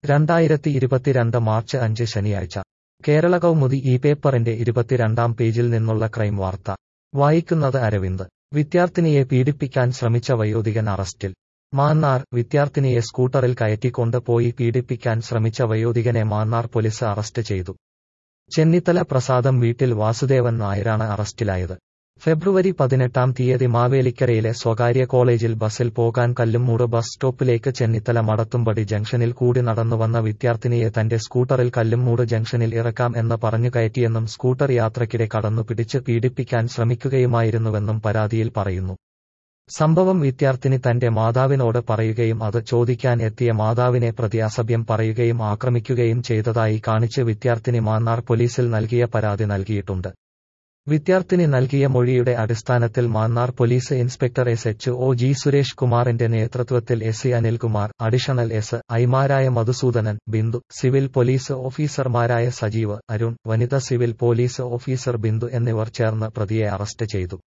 രണ്ടായിരത്തി ഇരുപത്തിരണ്ട് മാർച്ച് അഞ്ച് ശനിയാഴ്ച കേരള കൗമുദി ഈ പേപ്പറിന്റെ ഇരുപത്തിരണ്ടാം പേജിൽ നിന്നുള്ള ക്രൈം വാർത്ത വായിക്കുന്നത് അരവിന്ദ് വിദ്യാർത്ഥിനിയെ പീഡിപ്പിക്കാൻ ശ്രമിച്ച വയോധികൻ അറസ്റ്റിൽ മാന്നാർ വിദ്യാർത്ഥിനിയെ സ്കൂട്ടറിൽ കയറ്റിക്കൊണ്ട് പോയി പീഡിപ്പിക്കാൻ ശ്രമിച്ച വയോധികനെ മാന്നാർ പോലീസ് അറസ്റ്റ് ചെയ്തു ചെന്നിത്തല പ്രസാദം വീട്ടിൽ വാസുദേവൻ നായരാണ് അറസ്റ്റിലായത് ഫെബ്രുവരി പതിനെട്ടാം തീയതി മാവേലിക്കരയിലെ സ്വകാര്യ കോളേജിൽ ബസിൽ പോകാൻ കല്ലുമൂട് ബസ് സ്റ്റോപ്പിലേക്ക് ചെന്നിത്തല മടത്തുംപടി ജംഗ്ഷനിൽ കൂടി നടന്നുവന്ന വിദ്യാർത്ഥിനിയെ തന്റെ സ്കൂട്ടറിൽ കല്ലുമൂട് ജംഗ്ഷനിൽ ഇറക്കാം എന്ന് പറഞ്ഞു കയറ്റിയെന്നും സ്കൂട്ടർ യാത്രക്കിടെ കടന്നു പിടിച്ച് പീഡിപ്പിക്കാൻ ശ്രമിക്കുകയുമായിരുന്നുവെന്നും പരാതിയിൽ പറയുന്നു സംഭവം വിദ്യാർത്ഥിനി തന്റെ മാതാവിനോട് പറയുകയും അത് ചോദിക്കാൻ എത്തിയ മാതാവിനെ പ്രതി അസഭ്യം പറയുകയും ആക്രമിക്കുകയും ചെയ്തതായി കാണിച്ച് വിദ്യാർത്ഥിനി മാന്നാർ പോലീസിൽ നൽകിയ പരാതി നൽകിയിട്ടുണ്ട് വിദ്യാർത്ഥിനി നൽകിയ മൊഴിയുടെ അടിസ്ഥാനത്തിൽ Mannar police inspector S H O G Suresh കുമാറിന്റെ നേതൃത്വത്തിൽ S C Anilkumar additional S ഐമാരായ മധുസൂദനൻ ബിന്ദു സിവിൽ പോലീസ് ഓഫീസർമാരായ സജീവ് അരുൺ വനിത സിവിൽ പോലീസ് ഓഫീസർ ബിന്ദു എന്നിവർ ചേർന്ന് പ്രതിയെ അറസ്റ്റ് ചെയ്തു